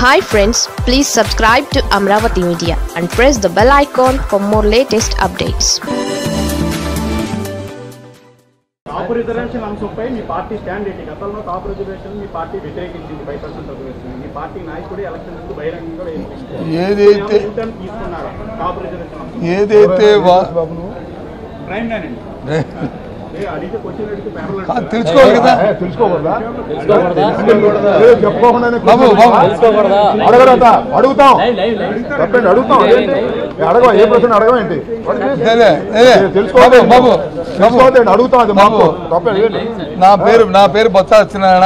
Hi friends please subscribe to Amaravati media and press the bell icon for more latest updates Kapu reservation అంశంపై మీ party stand ఏంటి గతంలో Kapu reservation మీ party వ్యతిరేకించింది five percent reservation మీ party నాయకుడు ఎలక్షన్ ముందు బహిరంగంగా వేయించారు ఏదైతే యూటర్న్ తీసుకున్నారా కాపు రిజర్వేషన్ అంశం ఏదైతే వా- ప్రైమ్ లైన్ అండి ఏ, అడిగితే క్వశ్చన్ అడిగితే కాదు, పేపర్లో తెలుసుకోవాలి కదా తెలుసుకోకూడదా లేదు, చెప్పుకోకుండానే బాబు బాబు అడగడతా అడుగుతాం చెప్పండి అడుగుతాం అడగ ఏ ప్రశ్న అడగమేంటి లేలే, లేలే. తెలుసుకోవద్దు బాబు బాబు బాబు తెలుసుకోవద్దండి అడుగుతాం అది మాకు బాబు. తప్పండి ఏంటి? నా పేరు నా పేరు బొత్స సత్యనారాయణ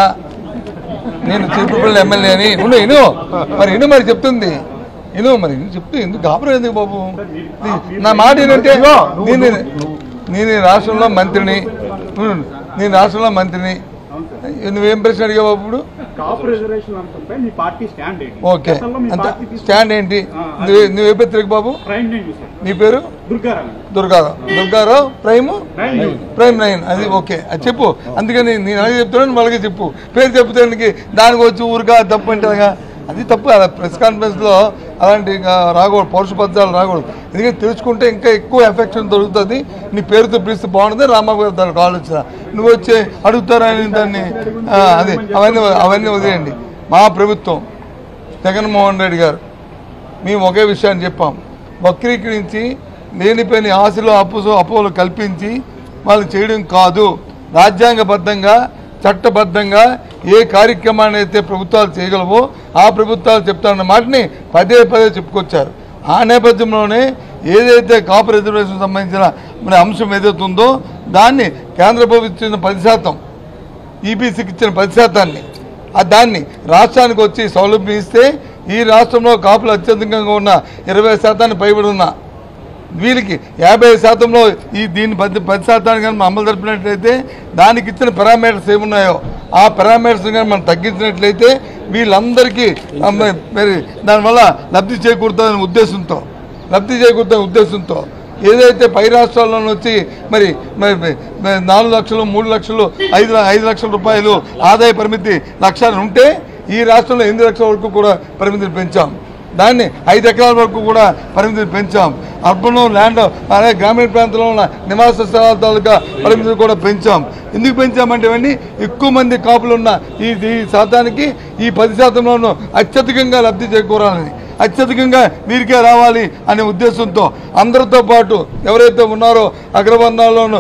నేను చిరుపల్లి ఎమ్మెల్యే అని ఇను ఇను మరి ఇను మరి చెప్తుంది ఇను మరి ఇను చెప్తూ ఎందుకు కాపురం ఎందుకు బాబు నీ- నా మాట ఏంటంటే ఇదిగో, నువ్వు- నేను నేను ఈ రాష్ట్రంలో మంత్రిని నువ్వు- నేను రాష్ట్రంలో మంత్రిని నువ్వేం ప్రశ్న అడిగావు బాబు ఇప్పుడు కాపు రిజర్వేషన్ అంశంపై మీ పార్టీ స్టాండ్ ఏంటి ఓకే గతంలో మీ అంత పార్టీ తీసుకున్న స్టాండ్ ఏంటి ఆ, అది- నువ్వే నువ్వే పత్రిక బాబు ప్రైమ్ లైన్ చూసారు నీ పేరు Durga Rao Durga Rao Durga Rao prime prime news prime nine అది ఓకే అది చెప్పు అందుకని నేను అలాగే చెప్తున్నాను వాళ్ళకి చెప్పు పేరు చెప్తానికి దానికి వచ్చి ఊరుగా తప్పు అంటారుగా అది తప్పు అలా ప్రెస్ కాన్ఫరెన్స్లో అలాంటి ఇంకా రాకూడదు పౌరుష పద్యాలు రాకూడదు ఎందుకంటే తెలుసుకుంటే ఇంకా ఎక్కువ ఎఫెక్షన్ దొరుకుతుంది నీ పేరుతో పిలిస్తే బాగుంటుంది రామబాబు గారు దానికి ఆలోచన నువ్వు వచ్చి అడుగుతారా అని దాన్ని ఆ, అదే అవన్నీ అవన్నీ వదిలేయండి మా ప్రభుత్వం జగన్మోహన్ రెడ్డి గారు మేము ఒకే విషయాన్ని చెప్పాం వక్రీకరించి లేనిపోయిన ఆశలు అప్పుసు అపోలు కల్పించి వాళ్ళు చేయడం కాదు రాజ్యాంగబద్ధంగా చట్టబద్ధంగా ఏ కార్యక్రమాన్ని అయితే ప్రభుత్వాలు చేయగలవో ఆ ప్రభుత్వాలు చెప్తారన్న మాటని పదే పదే చెప్పుకొచ్చారు ఆ నేపథ్యంలోనే ఏదైతే కాపు రిజర్వేషన్ సంబంధించిన మన అంశం ఏదైతే ఉందో దాన్ని కేంద్ర ప్రభుత్వం ఇచ్చిన పది శాతం ఈబీసీకి ఇచ్చిన పది శాతాన్ని ఆ దాన్ని రాష్ట్రానికి వచ్చి సౌలభ్యం ఇస్తే ఈ రాష్ట్రంలో కాపులు అత్యధికంగా ఉన్న ఇరవై శాతాన్ని పైబడి ఉన్న వీళ్ళకి యాభై శాతంలో ఈ దీన్ని పది పది శాతాన్ని కానీ మనం అమలు జరిపినట్లయితే దానికి ఇచ్చిన పారామీటర్స్ ఏమున్నాయో ఆ పారామీటర్స్ కానీ మనం తగ్గించినట్లయితే వీళ్ళందరికీ ఆ, మరి- మరి దానివల్ల లబ్ధి చేకూరుతుందనే ఉద్దేశంతో లబ్ధి చేకూరుతున్న ఉద్దేశంతో ఏదైతే పై రాష్ట్రాల్లో వచ్చి మరి మరి మరి నాలుగు లక్షలు మూడు లక్షలు ఐదు ఐదు లక్షల రూపాయలు ఆదాయ పరిమితి లక్ష్యాలు ఉంటే ఈ రాష్ట్రంలో ఎనిమిది లక్షల వరకు కూడా పరిమితిని పెంచాం దాన్ని ఐదు ఎకరాల వరకు కూడా పరిమితిని పెంచాం అర్బన్ ల్యాండ్ అలాగే గ్రామీణ ప్రాంతంలో ఉన్న నివాస స్థలాల తాలూకా పరిమితిని కూడా పెంచాం ఎందుకు పెంచామంటే ఇవన్నీ ఎక్కువ మంది కాపులు ఉన్న ఈ ఈ శాతానికి ఈ పది శాతంలోనూ అత్యధికంగా లబ్ధి చేకూరాలని అత్యధికంగా వీరికే రావాలి అనే ఉద్దేశంతో అందరితో పాటు ఎవరైతే ఉన్నారో అగ్రవర్ణాల్లోనూ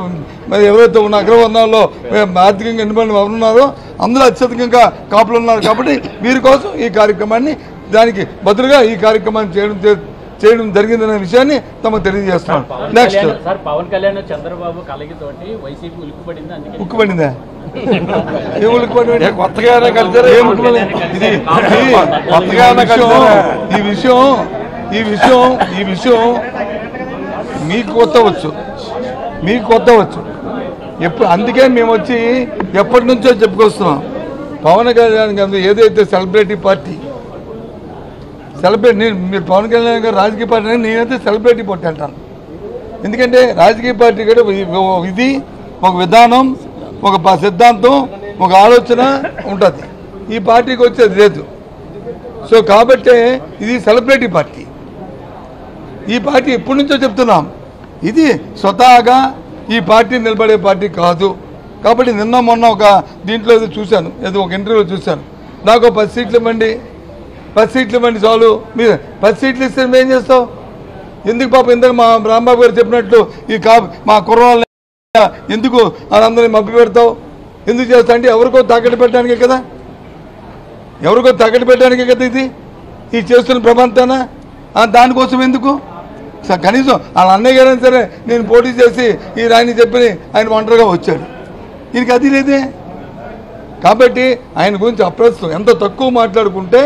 మరి ఎవరైతే ఉన్న అగ్రవర్ణాల్లో ఆర్థికంగా ఎన్నిమంది ఉన్నారో అందరూ అత్యధికంగా కాపులు ఉన్నారు కాబట్టి వీరి కోసం ఈ కార్యక్రమాన్ని దానికి బదులుగా ఈ కార్యక్రమాన్ని చేయడం చే- చేయడం జరిగిందనే విషయాన్ని తమకు తెలియజేస్తున్నాం పవన్ నెక్స్ట్ కళ్యాణ్ సార్ పవన్ కళ్యాణ్ చంద్రబాబు కలగితోటి వైసీపీ ఉలిక్కిపడింది అందుకే ఉక్కుపడిందా ఏ ఉలిక్కిపడి కొత్తగా కలిసారా? ఏ ఉలిక్కిపడి? ఇది ఇది- కొత్తగా ఈ విషయం ఈ విషయం ఈ విషయం ఈ విషయం మీకు కొత్తవచ్చు మీకు కొత్తవచ్చు ఎప్పుడు అందుకే మేము వచ్చి ఎప్పటి నుంచో చెప్పుకొస్తున్నాం పవన్ కళ్యాణ్ గారు ఏదైతే సెలబ్రిటీ పార్టీ సెలబ్రిటీ నేను మీరు పవన్ కళ్యాణ్ గారు రాజకీయ పార్టీ అని నేనైతే సెలబ్రిటీ పార్టీ అంటాను ఎందుకంటే రాజకీయ పార్టీ కూడా ఒక ఇది ఒక విధానం ఒక ప- సిద్ధాంతం ఒక ఆలోచన ఉంటుంది ఈ పార్టీకి వచ్చేది లేదు సో కాబట్టి ఇది సెలబ్రిటీ పార్టీ ఈ పార్టీ ఎప్పటి నుంచో చెప్తున్నాం ఇది స్వతహాగా ఈ పార్టీ నిలబడే పార్టీ కాదు కాబట్టి నిన్న మొన్న ఒక దీంట్లో ఏదో చూశాను ఏదో ఒక ఇంటర్వ్యూలో చూశాను నాకు ఒక పది సీట్లు ఇవ్వండి పది సీట్లు ఇవ్వండి చాలు మీరు పది సీట్లు ఇస్తే నువ్వేం చేస్తావు ఎందుకు పాపం ఇందాక మా రాంబాబు గారు చెప్పినట్లు ఈ కా మా కుర్రాళ్ళని ఎందుకు వాళ్ళందరినీ మభ్య పెడతావు ఎందుకు చేస్తా అంటే ఎవరికో తాకట్టు పెట్టడానికే కదా ఎవరికో తాకట్టు పెట్టడానికే కదా ఇది ఈ చేస్తున్న ప్రబంతానా ఆ, దానికోసం ఎందుకు స- కనీసం వాళ్ళ అన్నయ్య గారైనా సరే నేను పోటీ చేసి ఈ రాయని చెప్పి ఆయన ఒంటరిగా వచ్చాడు ఈయనకి అది లేదే కాబట్టి ఆయన గురించి అప్రస్తుతం ఎంత తక్కువ మాట్లాడుకుంటే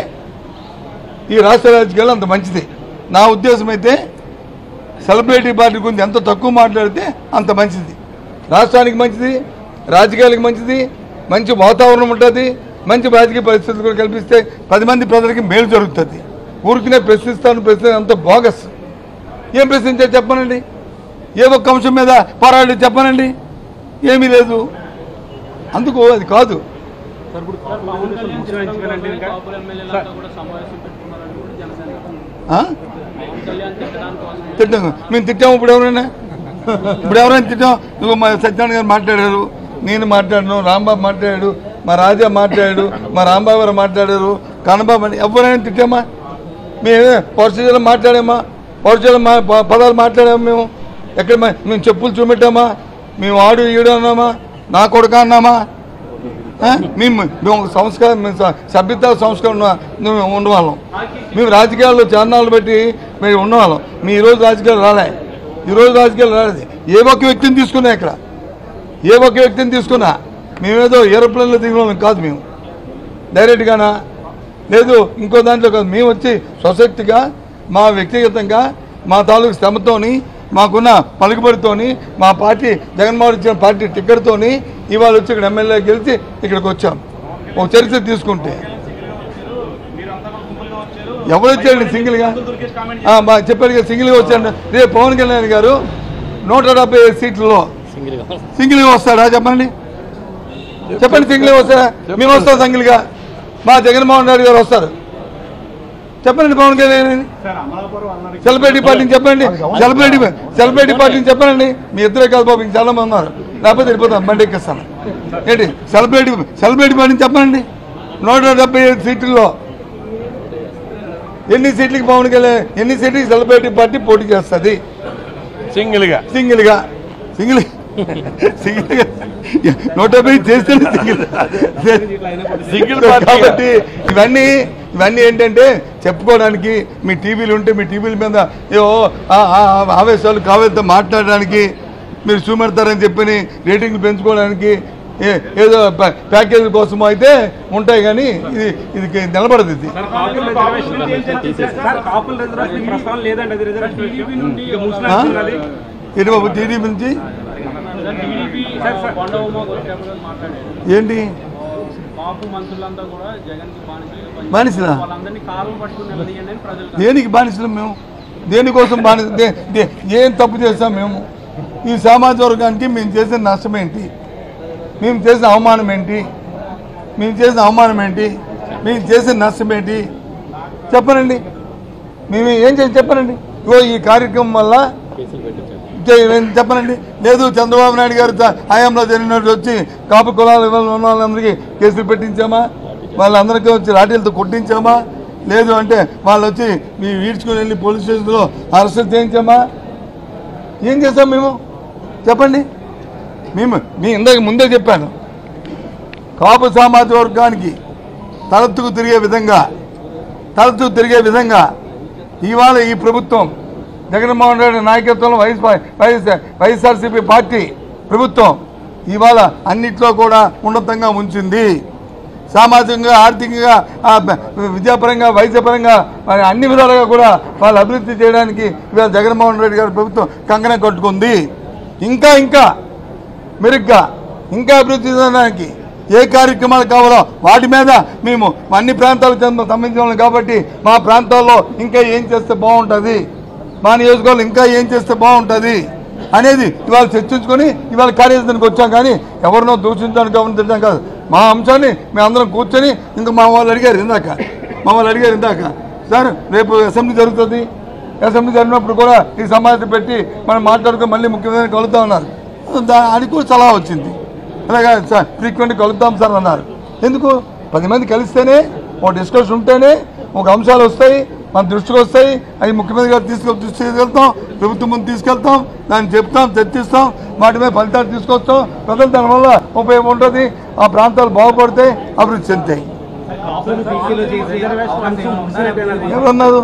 ఈ రాష్ట్ర రాజకీయాలు అంత మంచిది నా ఉద్దేశం అయితే సెలబ్రిటీ పార్టీ గురించి ఎంత తక్కువ మాట్లాడితే అంత మంచిది రాష్ట్రానికి మంచిది రాజకీయాలకు మంచిది మంచి వాతావరణం ఉంటుంది మంచి రాజకీయ పరిస్థితులు కూడా కల్పిస్తే పది మంది ప్రజలకి మేలు జరుగుతుంది ఊరికినే ప్రశ్నిస్తాను ప్రశ్న అంత బోగస్ ఏం ప్రశ్నించారు చెప్పనండి ఏ ఒక్క అంశం మీద పోరాడి చెప్పనండి ఏమీ లేదు అందుకు అది కాదు సార్ ఇప్పుడు సార్ కాపులు పవన్ రిజర్వేషన్ కళ్యాణ్ ముఖ్యమైన చెప్పడం ఇచ్చుకోవాలంటే వల్లే ఇంకా కాపుల ఎమ్మెల్యేలంతా కూడా సమావేశం పెట్టుకున్నారని కూడా జనసేన ఆ? పవన్ కళ్యాణ్ తిట్టడానికి కోసం తిట్టాం మేము తిట్టాము ఇప్పుడు ఎవరైనా ఇప్పుడు ఎవరైనా తిట్టాం నువ్వు మా సత్యనారాయణ గారు మాట్లాడారు నేను మాట్లాడాను రాంబాబు మాట్లాడాడు మా రాజా మాట్లాడాడు మా రాంబాబు గారు మాట్లాడారు కన్నబాబు అని ఎవరైనా తిట్టామా మేము పౌరుషాలు మాట్లాడామా పౌరుషాలు మా ప- పదాలు మాట్లాడాము మేము ఎక్కడ మా- మేము చెప్పులు చూపెట్టామా మేము ఆడు ఈడు అన్నామా నా కొడుకు అన్నామా ఆ? మేము మేము ఒక సంస్కారం మేము స- సభ్యత సంస్కారం ఉన్న మేము ఉండవాళ్ళం మేము రాజకీయాల్లో చరణాలు బట్టి మేము ఉన్నవాళ్ళం మీ ఈరోజు రాజకీయాలు రాలే ఈరోజు రాజకీయాలు రాలేదు ఏ ఒక్క వ్యక్తిని తీసుకున్నా ఇక్కడ ఏ ఒక్క వ్యక్తిని తీసుకున్నా మేమేదో ఏరోప్లేన్లో దిగిన వాళ్ళం కాదు మేము డైరెక్ట్గానా లేదు ఇంకో దాంట్లో కాదు మేము వచ్చి సొసైటీగా మా వ్యక్తిగతంగా మా తాలూకు శ్రమతోని మాకున్న పలుకుబడితోని మా పార్టీ జగన్మోహన్ ఇచ్చిన పార్టీ టిక్కెట్తోని ఇవాళ వచ్చి ఇక్కడ ఎమ్మెల్యే గెలిచి ఇక్కడికి వచ్చాం ఒక చరిత్ర తీసుకుంటే ఎవరు వచ్చారండి సింగిల్గా దుర్గేష్ కామెంట్ ఆ, మా చెప్పాడు కదా సింగిల్గా వచ్చాడు రేపు పవన్ కళ్యాణ్ గారు నూట డెబ్బై ఐదు సీట్లలో సింగిల్గా వస్తాడా చెప్పండి చెప్పండి సింగిల్గా వస్తాడా మేము వస్తాం సింగిల్గా మా జగన్మోహన్ రెడ్డి గారు వస్తారు చెప్పండి పవన్ కళ్యాణ్ అని. సార్ అమలాపురం అన్నారు సెలబ్రిటీ పార్టీని చెప్పండి సెలబ్రిటీ సెలబ్రిటీ పార్టీని చెప్పండి మీ ఇద్దరే కాదు బాబు ఇంక చాలా మంది ఉన్నారు లేకపోతే వెళ్ళిపోతాను బండి ఎక్కిస్తాను ఏంటి సెలబ్రిటీ సెలబ్రిటీ పార్టీని చెప్పండి నూట డెబ్బై ఐదు సీట్లలో ఎన్ని సీట్లకి పవన్ కళ్యాణ్ ఎన్ని సీట్లకి సెలబ్రిటీ పార్టీ పోటీ చేస్తుంది సింగిల్గా సింగిల్గా సింగిల్ సింగిల్గా నూట డెబ్బై చేస్తే సింగిల్ సింగిల్ కాబట్టి ఇవన్నీ ఇవన్నీ ఏంటంటే చెప్పుకోవడానికి మీ టీవీలు ఉంటే మీ టీవీల మీద ఏవో ఆ- ఆ- ఆ ఆవేశాలు కావేతో మాట్లాడడానికి మీరు చూపెడతారని చెప్పని రేటింగ్లు పెంచుకోవడానికి ఏ- ఏదో ప్యా- ప్యాకేజీల కోసం అయితే ఉంటాయి కానీ ఇది ఇది నిలబడదు ఇది కాపుల రిజర్వేషన్ గురించి ఏం చర్చించారు సార్ కాపుల రిజర్వేషన్ ప్రస్తుతం లేదండి అది రిజర్వేషన్ టీడీపీ నుండి ఇక ముగిసిన ఆ? విషయం అది. ఏంటి బాబు టీడీపీ నుంచి టీడీపీ కొండ ఉమ వచ్చేప్పుడు మాట్లాడారు ఏంటి కాపు మంత్రులంతా కూడా జగన్ కి బానిసలుగా పనిచేస్తారు. బానిసలా? వాళ్ళందరినీ కాలం పట్టుకుని నిలదీయండి అని ప్రజలు దేనికి బానిసలు మేము దేనికోసం బానిస దే- దే- ఏం తప్పు చేస్తాం మేము ఈ సామాజిక వర్గానికి మేము చేసిన నష్టం ఏంటి మేము చేసిన అవమానం ఏంటి మేము చేసిన అవమానం ఏంటి మేము చేసిన నష్టం ఏంటి చెప్పనండి మేము ఏం చేసి చెప్పనండి ఇగో ఈ కార్యక్రమం వల్ల చే- ఏం చెప్పనండి లేదు చంద్రబాబు నాయుడు గారు త- హయాంలో జరిగినట్టు వచ్చి కాపు కులాల ఇవాళ ఉన్న వాళ్ళందరికీ కేసులు పెట్టించామా వాళ్ళందరికీ వచ్చి లాఠీలతో కొట్టించామా లేదు అంటే వాళ్ళు వచ్చి మీ ఈడ్చుకుని వెళ్ళి పోలీస్ స్టేషన్లో అరెస్ట్ చేయించామా ఏం చేస్తాం మేము చెప్పండి మేము మీ ఇందాక ముందే చెప్పాను కాపు సామాజిక వర్గానికి తలెత్తుకు తిరిగే విధంగా తలెత్తుకు తిరిగే విధంగా ఇవాళ ఈ ప్రభుత్వం జగన్మోహన్ రెడ్డి నాయకత్వంలో వైఎస్ వైఎస్ వైఎస్ఆర్సీపీ పార్టీ ప్రభుత్వం ఇవాళ అన్నిట్లో కూడా ఉన్నతంగా ఉంచింది సామాజికంగా ఆర్థికంగా ఆ, బ- విద్యాపరంగా వైద్యపరంగా మరి అన్ని విధాలుగా కూడా వాళ్ళు అభివృద్ధి చేయడానికి ఇవాళ జగన్మోహన్ రెడ్డి గారి ప్రభుత్వం కంకణం కట్టుకుంది ఇంకా ఇంకా మెరుగ్గా ఇంకా అభివృద్ధి చెందడానికి ఏ కార్యక్రమాలు కావాలో వాటి మీద మేము అన్ని ప్రాంతాలకు చెందిన సంబంధించిన వాళ్ళం కాబట్టి మా ప్రాంతాల్లో ఇంకా ఏం చేస్తే బాగుంటుంది మా నియోజకవర్గంలో ఇంకా ఏం చేస్తే బాగుంటుంది అనేది ఇవాళ చర్చించుకొని ఇవాళ కార్యదర్శనికి వచ్చాం కానీ ఎవరినో దూషించడానికి ఎవరిని తిట్టడం కాదు మా అంశాన్ని మేము అందరం కూర్చొని ఇంకా మా వాళ్ళు అడిగారు ఇందాక మా వాళ్ళు అడిగారు ఇందాక సార్ రేపు అసెంబ్లీ జరుగుతుంది అసెంబ్లీ జరిగినప్పుడు కూడా ఈ సమావేశం పెట్టి మనం మాట్లాడుకొని మళ్ళీ ముఖ్యమంత్రి కలుద్దాం అన్నారు దా- అది కూడా సలహా వచ్చింది అలాగే సార్ ఫ్రీక్వెంట్ కలుద్దాం సార్ అన్నారు ఎందుకు పది మంది కలిస్తేనే ఒక డిస్కషన్ ఉంటేనే ఒక అంశాలు వస్తాయి మన దృష్టికి వస్తాయి అవి ముఖ్యమంత్రి గారు తీసుకు దృష్టి తీసుకెళ్తాం ప్రభుత్వం ముందు తీసుకెళ్తాం దాన్ని చెప్తాం చర్చిస్తాం వాటి మీద ఫలితాలు తీసుకొస్తాం ప్రజలు దానివల్ల ఉపయోగం ఉంటుంది ఆ ప్రాంతాలు బాగుపడతాయి అభివృద్ధి చెందుతాయి కాపులను బీసీలో చేసి రిజర్వేషన్ అంశం ముగిసినట్టేనది. ఎవరన్నారు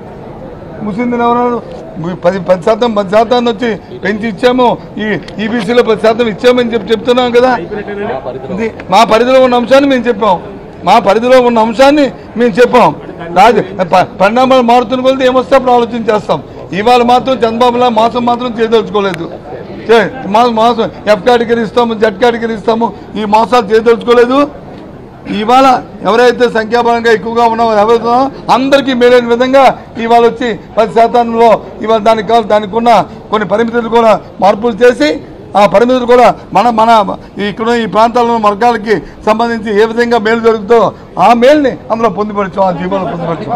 ముసింది ఎవరన్నారు ము- పది పది శాతం పది శాతాన్ని వచ్చి పెంచి ఇచ్చాము ఈ ఈబీసీలో పది శాతం ఇచ్చామని చెప్పి చెప్తున్నాం కదా ఇది మా పరిధిలో ఉన్న అంశాన్ని మేము చెప్పాం మా పరిధిలో ఉన్న అంశాన్ని మేము చెప్పాం రాజు ప- పరిణామాలు మారుతున్న కొలిది ఏమొస్తే అప్పుడు ఆలోచన చేస్తాం ఇవాళ మాత్రం చంద్రబాబులా మాసం మాత్రం చేయదలుచుకోలేదు చే- మా- మాసం ఎఫ్ కేటగిరీ ఇస్తాము జెడ్ కేటగిరీ ఇస్తాము ఈ మోసాలు చేయదలుచుకోలేదు ఇవాళ ఎవరైతే సంఖ్యాబలంగా ఎక్కువగా ఉన్నామో ఎవరైతే అందరికీ మేలైన విధంగా ఇవాళ వచ్చి పది శాతంలో ఇవాళ దానికి కావాలి దానికి ఉన్న కొన్ని పరిమితులు కూడా మార్పులు చేసి ఆ పరిమితులు కూడా మన మన ఇక్కడ ఈ ప్రాంతాల్లో ఉన్న వర్గాలకి సంబంధించి ఏ విధంగా మేలు జరుగుతుందో ఆ మేల్ని అందులో పొందుపరచాం ఆ జీవోలో పొందుపరచాం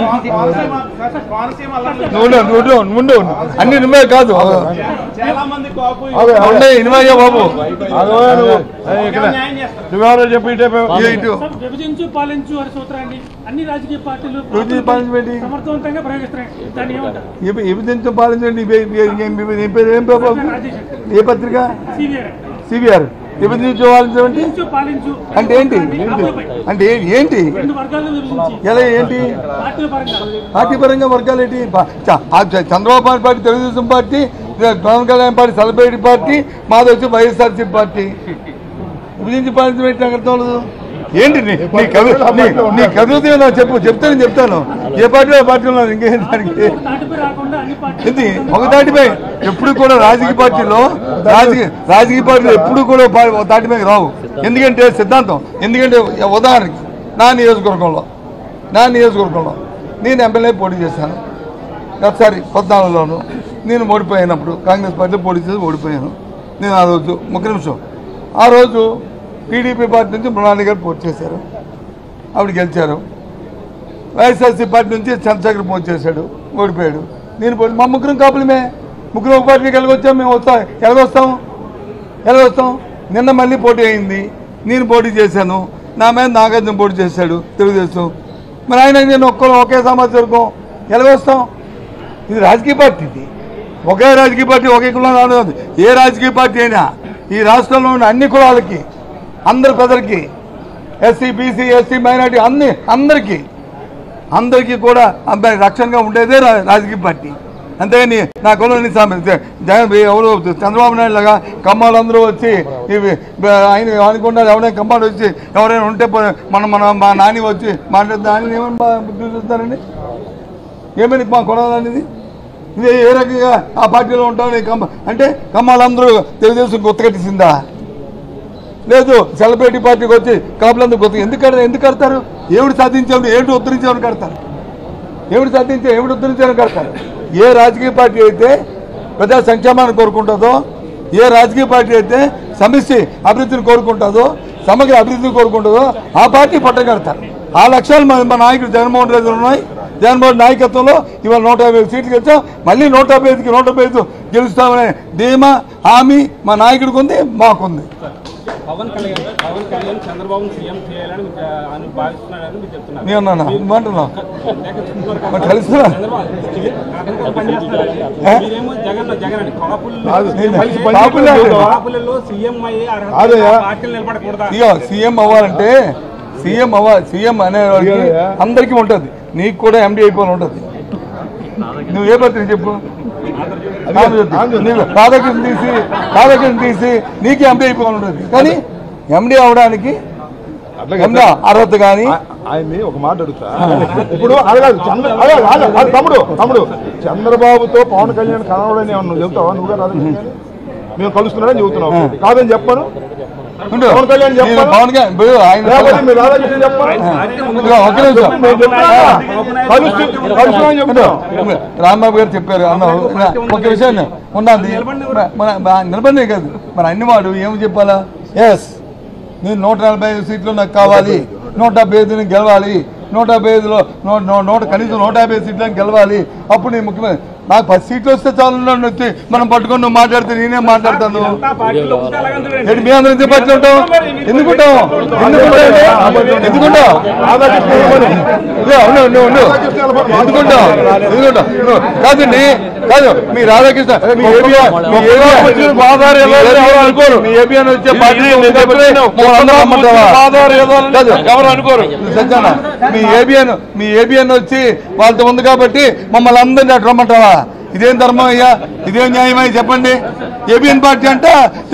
నువ్వు ఉండు, నువ్వు ఉండు, నువ్వు ఉండు. అన్ని నువ్వే కాదు చాలా మంది కాపు ఉన్నాయి ఇన్వయ్యా బాబు నువ్వెవరో చెప్పి ఇటే పో. ఇటు, ఇటు సార్, విభజించు పాలించు అనే సూత్రాన్ని అన్ని రాజకీయ పార్టీలు విభజించు, పాలించు ఏంటి? సమర్థవంతంగా ప్రయోగిస్తున్నాయి దాన్ని ఏమంటారు ఇవి- విభజించం పాలించండి ఇవి- ఇవి- ఇవి- ఇవి- ఏం పేరు ఏం పేరు రాజశేఖర్ ఏ పత్రిక సిబిఐ సిబిఆర్ విభజించు పాలించమంటే విభజించు పాలించు అంటే ఏంటి కాపులపై అంటే ఏ- ఏంటి రెండు వర్గాలను విభజించి ఎలా ఏంటి పార్టీల పరంగా పార్టీ పరంగా వర్గాలు ఏంటి పా- చ- ఆ చ- Chandrababu Naidu party Telugu Desam party Pawan Kalyan party celebrity party మాది వచ్చి వైఎస్ఆర్సీ పార్టీ విభజించి పాలించడం ఏంటి నాకు అర్థం అవ్వదు. ఏంటి నీ నీ కవి నీ- నీ కవిత నాకు చెప్పు చెప్తాను చెప్తాను ఏ పార్టీ ఆ పార్టీ ఉన్నారు ఇంకేం దానికి తాటిపై రాకుండా అన్ని ఏంటి పార్టీలు ఒక దాటిపై ఎప్పుడు కూడా రాజకీయ పార్టీలో రాజకీయ రాజకీయ పార్టీలు ఎప్పుడు కూడా పా- ఒక దాటిపై రావు ఎందుకంటే సిద్ధాంతం ఎందుకంటే ఉదాహరణకి నా నియోజకవర్గంలో నా నియోజకవర్గంలో నేను ఎమ్మెల్యే పోటీ చేశాను ఒకసారి పద్నాలుగులోను నేను ఓడిపోయినప్పుడు కాంగ్రెస్ పార్టీలో పోటీ చేసి ఓడిపోయాను నేను ఆ రోజు ఒక నిమిషం ఆ రోజు టీడీపీ పార్టీ నుంచి మృణాలి గారు పోటీ చేశారు ఆవిడ గెలిచారు వైఎస్ఆర్సీ పార్టీ నుంచి చంద్రశేఖర్ పోటీ చేశాడు ఓడిపోయాడు నేను పోటీ మా ముగ్గురం కాపులమే ముగ్గురు ఒక పార్టీకి ఎలాగొచ్చాం మేము వస్తాం ఎలాగొస్తాం ఎలాగొస్తాం నిన్న మళ్ళీ పోటీ అయింది నేను పోటీ చేశాను నా మీద నాగార్జున పోటీ చేశాడు తెలుగుదేశం మరి ఆయన నేను ఒక్కరు ఒకే సమాజ వర్గం ఎలాగొస్తాం ఇది రాజకీయ పార్టీ ఇది ఒకే రాజకీయ పార్టీ ఒకే కులం రాదు ఏ రాజకీయ పార్టీ అయినా ఈ రాష్ట్రంలో ఉన్న అన్ని కులాలకి అందరి ప్రజలకి ఎస్సీ బీసీ ఎస్టీ మైనార్టీ అన్ని అందరికీ అందరికీ కూడా అబ్బాయి రక్షణగా ఉండేదే రా- రాజకీయ పార్టీ అంతేగాని నా కులం జగన్ ఎవరు చంద్రబాబు నాయుడు లాగా కమ్మాలందరూ వచ్చి ఇవి బ- ఆయన అనుకుంటారు ఎవరైనా కమ్మాలు వచ్చి ఎవరైనా ఉంటే పో- మన మన మా నాని వచ్చి మాట్లాడితే ఆయన ఏమని బా- చూస్తారండి ఏమని మా కులం అనేది ఇది ఏ రకంగా ఆ పార్టీలో ఉంటారు ఈ కమ్మ అంటే కమ్మాలందరూ తెలుగుదేశం గుర్తుకట్టేసిందా లేదు సెలబ్రిటీ పార్టీకి వచ్చి కాపులందరూ గుర్తు ఎందుకు కడతారు ఎందుకు కడతారు ఏమిటి సాధించామని ఏమిటి ఉద్ధరించామని కడతారు ఏమిటి సాధించే ఏమిటి ఉద్ధరించామని కడతారు ఏ రాజకీయ పార్టీ అయితే ప్రజా సంక్షేమాన్ని కోరుకుంటుందో ఏ రాజకీయ పార్టీ అయితే సమిష్టి అభివృద్ధిని కోరుకుంటుందో సమగ్ర అభివృద్ధిని కోరుకుంటుందో ఆ పార్టీ పట్టగడతారు ఆ లక్ష్యాలు మా మా నాయకుడు జగన్మోహన్ రెడ్డి ఉన్నాయి జగన్మోహన్ నాయకత్వంలో ఇవాళ నూట యాభై సీట్లు గెలిచాం మళ్ళీ నూట యాభై ఐదుకి నూట యాభై ఐదు గెలుస్తామనే ధీమా హామీ మా నాయకుడికి ఉంది మాకుంది పవన్ కళ్యాణ్ పవన్ కళ్యాణ్ చంద్రబాబు సీఎం చేయాలని మీకు, ఆ, అని భావిస్తున్నాడని మీరు చెప్తున్నారు నేను అన్నానా ఏమంటున్నావు ఇందాక చెప్తున్నారు మరి కదా, కలుస్తున్నా చంద్రబాబు కాకుండా పనిచేస్తున్నారని. ఏ? మీరేమో జగన్ జగన్ అని కాపుల్లో నేను కాపులే అంటే. కాపులలో సీఎం అయ్యే అర్హత అదయ్యా. పార్టీలు నిలబడకూడదా ఇక సీఎం అవ్వాలంటే సీఎం అవ్వ సీఎం అనేవాడికి ఇయ్యయ్యా. అందరికీ ఉంటుంది నీకు కూడా ఎండి అయిపోవాలి ఉంటుంది నువ్వు ఏ పత్రిక చెప్పు ఆంధ్రజ్యోతి. నీవు రాధాకృష్ణ తీసి రాధాకృష్ణ తీసి నీకు ఎండి అయిపోవాలి ఉంటుంది కానీ ఎండి అవడానికి అట్లాగే ఎండి అర్హత కానీ ఆ- ఆయన్ని ఒక మాట అడుగుతా ఇప్పుడు అడగాలి చంద్ర అడగాలి, అడగాలి. అది తమ్ముడు తమ్ముడు చంద్రబాబుతో పవన్ కళ్యాణ్ కలవడని ఏమన్నా నువ్వు చెప్తావా నువ్వుగా రాదు మేము కలుస్తున్నాడని చెబుతున్నావు కాదని చెప్పను ఉండు. పవన్ కళ్యాణ్ నేను చెప్పాను. పవన్ కళ్యాణ్ ఇప్పుడు ఆయన లేకపోతే మీరు రాధాకృష్ణ చెప్పను ఇదిగో ఒక నిమిషం. మేము చెప్తున్నా కలుస్తు కలుస్తున్నామని చెప్తున్నాం రాంబాబు గారు చెప్పారు అన్నావు ఒక విషయాన్ని ఉన్నది మన మన- నిలబడినే కాదు మరి అన్ని వాడు ఏమి చెప్పాలా ఎస్ నేను నూట నలభై ఐదు సీట్లు నాకు కావాలి నూట డెబ్బై ఐదుని గెలవాలి నూట డెబ్బై ఐదులో నూట నూ- నూట కనీసం నూట యాభై సీట్లను గెలవాలి అప్పుడు నేను ముఖ్యమంత్రి నాకు పది సీట్లు వస్తే చాలు నన్ను వచ్చి మనం పట్టుకొని నువ్వు మాట్లాడితే నేనే మాట్లాడతాను ఆ పార్టీలో ఉంటే అలాగంటారు ఏంటి మీ అందరం ఎందుకు పట్ల ఉంటాం ఎందుకుంటాం ఎందుకుంటాం ఎందుకుంటాం రాధాకృష్ణ చెప్పను. ఇదిగో, ఉండు, ఉండు, ఉండు. ఎందుకుంటాం ఎందుకుంటాం నువ్వు- కాదండి కాదు మీ రాధాకృష్ణ మీ ఏబియా మీ ఏబియా ఆధార్ ఎవరు ఎవరు అనుకోరు. మీ ఏబియా వచ్చే పార్టీ నేను చెప్పలేను. ఆధార్ ఏదో కాదు ఎవరు అనుకోరు సజ్జన మీ ఏబిఎన్ మీ ఏబిఎన్ వచ్చి వాళ్ళతో ఉంది కాబట్టి మమ్మల్ని అందరినీ అటు రమ్మంటావా ఇదేం ధర్మం అయ్యా ఇదేం న్యాయమయ్య చెప్పండి ఏబిఎన్ పార్టీ అంటే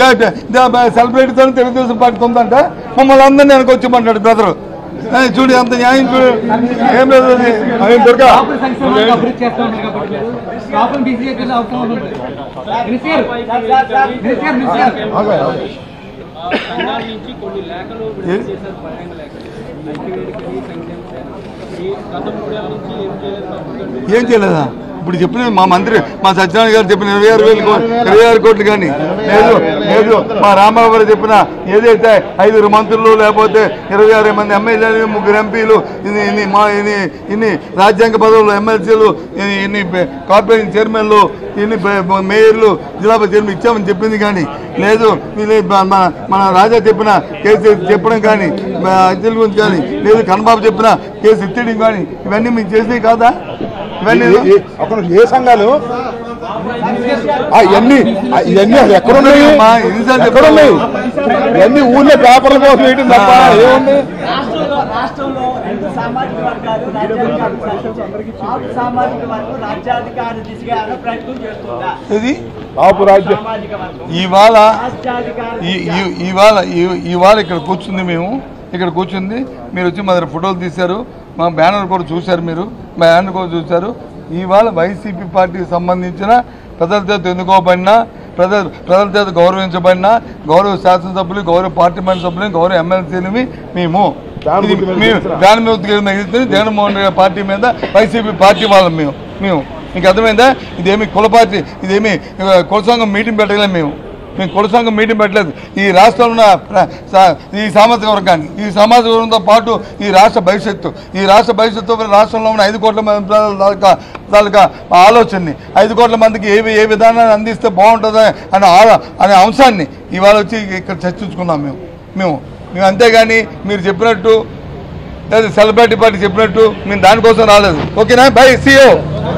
సెలబ్రిటీతో తెలుగుదేశం పార్టీ ఉందంట మమ్మల్ని అందరినీ వెనకొచ్చిమంటాడు బ్రదరు చూడు అంత న్యాయం చూడు ఏం లేదు అది. ఆయన దొరకా అభివృద్ధి చేస్తా ఉన్నారు కాబట్టి మీరు కాపులు బీసీ చేయాల్సిన అవసరం ఉంది మినిస్టర్ మినిస్టర్ మినిస్టర్ సంఘాల నుంచి కొన్ని లేఖలు విడుదల చేశారు బహిరంగ లేఖలు ఐక్యవేదికని సంక్షేమ సేన ఈ గత మూడేళ్ల నుంచి ఏం చేయలేదు ప్రభుత్వం. ఏం చేయలేదా ఇప్పుడు చెప్పిన మా మంత్రి మా సత్యనారాయణ గారు చెప్పిన ఇరవై ఆరు వేలు కో- ఇరవై ఆరు కోట్లు కానీ లేదు లేదు మా రామారావు గారు చెప్పిన ఏదైతే ఐదుగురు మంత్రులు లేకపోతే ఇరవై ఆరు మంది ఎమ్మెల్యేలు ముగ్గురు ఎంపీలు ఇన్ని ఇన్ని మా ఇన్ని ఇన్ని రాజ్యాంగ పదవులు ఎమ్మెల్సీలు ఇన్ని- ఇన్ని బె- కార్పొరేషన్ చైర్మన్లు ఇన్ని బె- మేయర్లు జిల్లా చైర్మన్ ఇచ్చామని చెప్పింది కానీ లేదు వీళ్ళు మన మన రాజా చెప్పిన కేసు చెప్పడం కానీ అధ్యక్షుల గురించి కానీ లేదు కన్నబాబు చెప్పిన కేసు ఎత్తడం కానీ ఇవన్నీ మీకు చేసినవి కాదా ఇవన్నీ ఏ- ఏ- ఒక నిమిషం, ఏ సంఘాలు ఆ, ఇవన్నీ ఆ, ఇవన్నీ అసలు ఎక్కడున్నాయి మా ఎన్నిసార్లు ఎక్కడున్నాయి ఇవన్నీ ఊళ్ళో పేపర్ల కోసం వేయడం తప్ప ఏముంది రాష్ట్రంలో రాష్ట్రంలో రెండు సామాజిక వర్గాలు రాజ్యాధికారం సాధించాయి. ఆరు సామాజిక వర్గం రాజ్యాధికార దిశగా ఏమైనా ప్రయత్నం చేస్తుందా ఇది కాపు రాజ్యం సామాజిక వర్గం ఇవాళ రాజ్యాధికార ఈ- ఈ- ఇవాళ ఈ- ఇవాళ ఇక్కడ కూర్చుంది మేము ఇక్కడ కూర్చుంది మీరు వచ్చి మా దగ్గర ఫోటోలు తీశారు మా బ్యానర్ కూడా చూశారు మీరు మా బ్యానర్ కూడా చూశారు ఇవాళ వైసీపీ పార్టీకి సంబంధించిన ప్రజల చేత ఎన్నుకోబడిన ప్రజల ప్రజల చేత గౌరవించబడిన గౌరవ శాసనసభ్యులు గౌరవ పార్లమెంట్ సభ్యులు గౌరవ ఎమ్మెల్సీలని మేము దాని ఇది గుర్తు మీద మేము చేస్తున్నా. దాని మీద మెగిస్తుంది జగన్మోహన్ రెడ్డి పార్టీ మీద వైసీపీ పార్టీ వాళ్ళం మేము మేము మీకు అర్థమైందా ఇదేమి కుల పార్టీ ఇదేమి ఆ, కుల సంఘం మీటింగ్ పెట్టలేదు మేము మేము కుల సంఘం మీటింగ్ పెట్టలేదు ఈ రాష్ట్రంలో ఉన్న ప్ర- సా- ఈ సామాజిక వర్గాన్ని ఈ సామాజిక వర్గంతో పాటు ఈ రాష్ట్ర భవిష్యత్తు ఈ రాష్ట్ర భవిష్యత్తు పైన రాష్ట్రంలో ఉన్న ఐదు కోట్ల మంది ప్రజల తాలూకా తాలూకా ఆలోచనని ఐదు కోట్ల మందికి ఏ వి- ఏ విధానాన్ని అందిస్తే బాగుంటుందా అనే ఆలో అనే అంశాన్ని ఇవాళ వచ్చి ఇక్కడ చర్చించుకున్నాం మేము మేము మేము అంతేగాని మీరు చెప్పినట్టు లేదా సెలబ్రిటీ పార్టీ చెప్పినట్టు మేము దానికోసం రాలేదు ఓకేనా బై సీఓ